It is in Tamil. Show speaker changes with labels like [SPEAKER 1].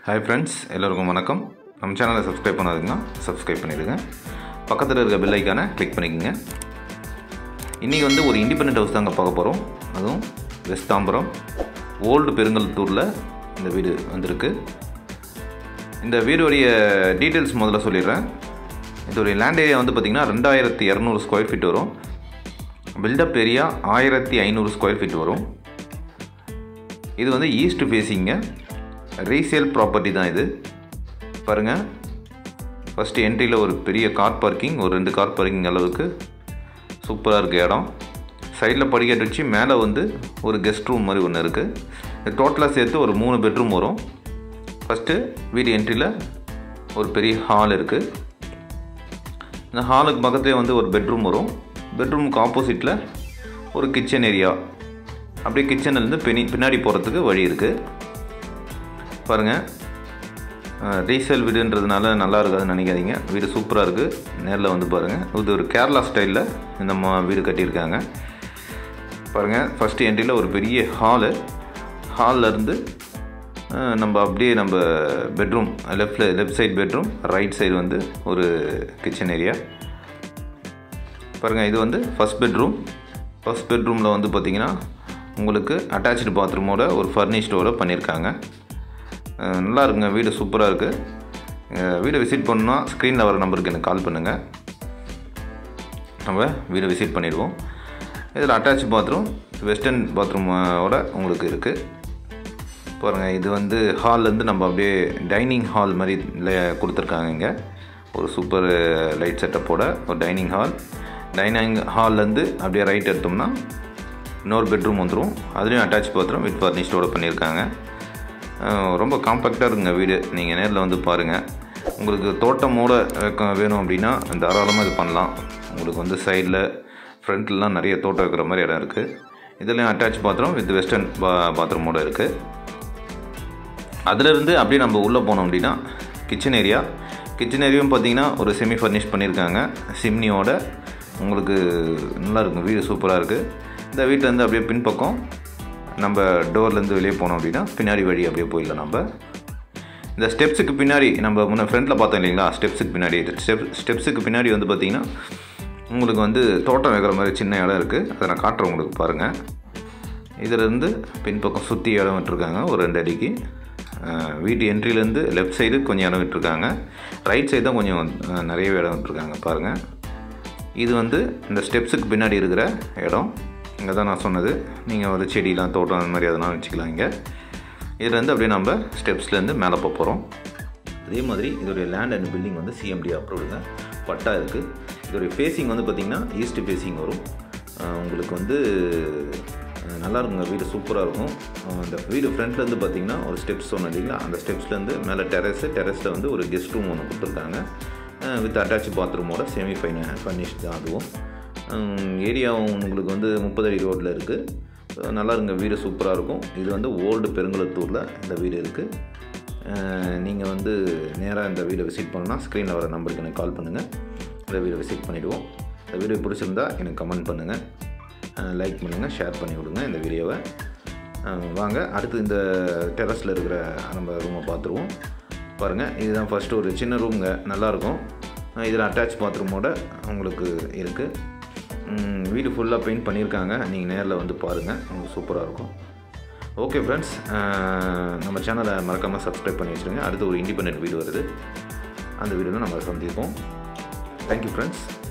[SPEAKER 1] ஹாய் ஃப்ரெண்ட்ஸ் எல்லோருக்கும் வணக்கம் நம்ம சேனலை சப்ஸ்கிரைப் பண்ணாதுங்கன்னா சப்ஸ்கிரைப் பண்ணிடுங்க பக்கத்தில் இருக்க பெல் ஐக்கானை கிளிக் பண்ணிக்கோங்க இன்றைக்கி வந்து ஒரு இண்டிபெண்ட் ஹவுஸ் தாங்க பார்க்க போகிறோம் அதுவும் வெஸ்ட் தாம்பரம் ஓல்டு பெருங்கல்தூரில் இந்த வீடு வந்திருக்கு இந்த வீடுடைய டீட்டெயில்ஸ் முதல்ல சொல்லிடுறேன் இதோடைய லேண்ட் ஏரியா வந்து பார்த்திங்கன்னா ரெண்டாயிரத்தி இரநூறு ஸ்கொயர் ஃபீட் வரும் பில்டப் ஏரியா ஆயிரத்தி ஐநூறு ஸ்கொயர் ஃபீட் வரும் இது வந்து ஈஸ்ட் ஃபேஸிங்க ரீசேல் ப்ராப்பர்ட்டி தான் இது பாருங்கள் ஃபஸ்ட்டு என்ட்ரியில் ஒரு பெரிய கார் பார்க்கிங் ஒரு ரெண்டு கார் பார்க்கிங் அளவுக்கு சூப்பராக இருக்குது இடம் சைடில் படிக்கட்டு வச்சு மேலே வந்து ஒரு கெஸ்ட் ரூம் மாதிரி ஒன்று இருக்குது டோட்டலாக சேர்த்து ஒரு மூணு பெட்ரூம் வரும் ஃபஸ்ட்டு வீடு என்ட்ரியில் ஒரு பெரிய ஹால் இருக்குது இந்த ஹாலுக்கு பக்கத்துலேயே வந்து ஒரு பெட்ரூம் வரும் பெட்ரூமுக்கு ஆப்போசிட்டில் ஒரு கிச்சன் ஏரியா அப்படியே கிச்சன்லேருந்து பினி பின்னாடி போகிறதுக்கு வழி இருக்குது பாருங்கள் ரீசேல் வீடுன்றதுனால நல்லா இருக்காதுன்னு நினைக்காதீங்க வீடு சூப்பராக இருக்குது நேரில் வந்து பாருங்கள் இது ஒரு கேரளா ஸ்டைலில் இந்த மா வீடு கட்டியிருக்காங்க பாருங்கள் ஃபஸ்ட்டு என்ட்ரியில் ஒரு பெரிய ஹாலு ஹால்லேருந்து நம்ம அப்படியே நம்ம பெட்ரூம் லெஃப்டில் left side bedroom right side வந்து ஒரு கிச்சன் ஏரியா பாருங்கள் இது வந்து ஃபஸ்ட் பெட்ரூம் ஃபஸ்ட் பெட்ரூமில் வந்து பார்த்திங்கன்னா உங்களுக்கு அட்டாச்சு பாத்ரூமோட ஒரு ஃபர்னிஷ்டோட பண்ணியிருக்காங்க நல்லா இருக்குங்க வீடு சூப்பராக இருக்குது வீடை விசிட் பண்ணால் ஸ்க்ரீனில் வர நம்பருக்கு எனக்கு கால் பண்ணுங்கள் நம்ம வீடை விசிட் பண்ணிடுவோம் இதில் அட்டாச் பாத்ரூம் வெஸ்டர்ன் பாத்ரூமோட உங்களுக்கு இருக்குது பாருங்கள் இது வந்து ஹால்லேருந்து நம்ம அப்படியே டைனிங் ஹால் மாதிரி கொடுத்துருக்காங்க இங்கே ஒரு சூப்பர் லைட் செட்டப்போட ஒரு டைனிங் ஹால் டைனிங் ஹால்லேருந்து அப்படியே ரைட் எடுத்தோம்னா இன்னொரு பெட்ரூம் வந்துடும் அதுலேயும் அட்டாச் பாத்ரூம் வித் ஃபர்னிஷ்டோட பண்ணியிருக்காங்க ரொம்ப காம்பேக்டாக இருக்குங்க வீடு நீங்கள் நேரில் வந்து பாருங்கள் உங்களுக்கு தோட்டமோட வேணும் அப்படின்னா தாராளமாக இது பண்ணலாம் உங்களுக்கு வந்து சைடில் ஃப்ரண்ட்லலாம் நிறைய தோட்டம் இருக்கிற மாதிரி இடம் இருக்குது இதுலேயும் அட்டாச் பாத்ரூம் வித் வெஸ்டர்ன் பா பாத்ரூமோட இருக்குது அதிலிருந்து அப்படியே நம்ம உள்ளே போனோம் அப்படின்னா கிச்சன் ஏரியா கிச்சன் ஏரியாவும் பார்த்தீங்கன்னா ஒரு செமி ஃபர்னிஷ் பண்ணியிருக்காங்க சிம்னியோட உங்களுக்கு நல்லா இருக்கும் வீடு சூப்பராக இருக்குது இந்த வீட்டிலேருந்து அப்படியே பின்பக்கம் நம்ம டோர்லேருந்து வெளியே போனோம் அப்படின்னா பின்னாடி வழி அப்படியே போயிடலாம் நம்ம இந்த ஸ்டெப்ஸுக்கு பின்னாடி நம்ம முன்னே ஃப்ரண்ட்டில் பார்த்தோம் இல்லைங்களா ஸ்டெப்ஸுக்கு பின்னாடி ஸ்டெப் ஸ்டெப்ஸுக்கு பின்னாடி வந்து பார்த்திங்கன்னா உங்களுக்கு வந்து தோட்டம் வைக்கிற மாதிரி சின்ன இடம் இருக்குது அதை நான் காட்டுறேன் உங்களுக்கு பாருங்கள் இதிலேருந்து பின்பக்கம் சுற்றி இடம் விட்டுருக்காங்க ஒரு ரெண்டு அடிக்கு வீட்டு என்ட்ரிலேருந்து லெஃப்ட் சைடு கொஞ்சம் இடம் விட்டுருக்காங்க ரைட் சைடு தான் கொஞ்சம் நிறையவே இடம் விட்டுருக்காங்க பாருங்கள் இது வந்து இந்த ஸ்டெப்ஸுக்கு பின்னாடி இருக்கிற இடம் இங்கே தான் நான் சொன்னது நீங்கள் ஒரு செடியெலாம் தோட்டம் அந்த மாதிரி அதெல்லாம் வச்சுக்கலாம் இங்கே இதுலேருந்து அப்படியே நம்ம ஸ்டெப்ஸ்லேருந்து மேலே போக போகிறோம் அதே மாதிரி இதோடைய லேண்ட் அண்ட் பில்டிங் வந்து சிஎம்டி அப்ரூவ்டுங்க பட்டா இருக்குது இதோடைய ஃபேஸிங் வந்து பார்த்திங்கன்னா ஈஸ்ட் ஃபேஸிங் வரும் உங்களுக்கு வந்து நல்லா இருக்குங்க வீடு சூப்பராக இருக்கும் அந்த வீடு ஃப்ரண்ட்லேருந்து பார்த்திங்கன்னா ஒரு ஸ்டெப்ஸ் சொன்னோம் இல்லைங்களா அந்த ஸ்டெப்ஸ்லேருந்து மேலே டெரஸு டெரஸில் வந்து ஒரு கெஸ்ட் ரூம் ஒன்று கொடுத்துருக்காங்க வித் அட்டாச் பாத்ரூமோட செமி ஃபைன ஃபர்னிஷ் தான் அதுவும் ஏரியாவும் உங்களுக்கு வந்து முப்பது அடி ரோட்டில் இருக்குது நல்லா இருங்க வீடு சூப்பராக இருக்கும் இது வந்து ஓல்டு பெருங்குளத்தூரில் இந்த வீடு இருக்குது நீங்கள் வந்து நேராக இந்த வீடை விசிட் பண்ணால் ஸ்க்ரீனில் வர நம்பருக்கு எனக்கு கால் பண்ணுங்கள் இந்த வீடை விசிட் பண்ணிவிடுவோம் இந்த வீடியோ பிடிச்சிருந்தா எனக்கு கமெண்ட் பண்ணுங்கள் லைக் பண்ணுங்கள் ஷேர் பண்ணி விடுங்க இந்த வீடியோவை வாங்க அடுத்து இந்த டெரஸில் இருக்கிற நம்ம ரூமை பார்த்துருவோம் பாருங்கள் இதுதான் ஃபஸ்ட்டு ஒரு சின்ன ரூம்ங்க நல்லாயிருக்கும் இதில் அட்டாச் பாத்ரூமோட உங்களுக்கு இருக்குது வீடு ஃபுல்லாக பெயிண்ட் பண்ணியிருக்காங்க நீங்கள் நேரில் வந்து பாருங்கள் உங்களுக்கு சூப்பராக இருக்கும் ஓகே ஃப்ரெண்ட்ஸ் நம்ம சேனலை மறக்காமல் சப்ஸ்கிரைப் பண்ணி வச்சுருங்க அடுத்து ஒரு இண்டிபெண்ட் வீடு வருது அந்த வீடியோவில் நம்ம சந்திப்போம் தேங்க்யூ ஃப்ரெண்ட்ஸ்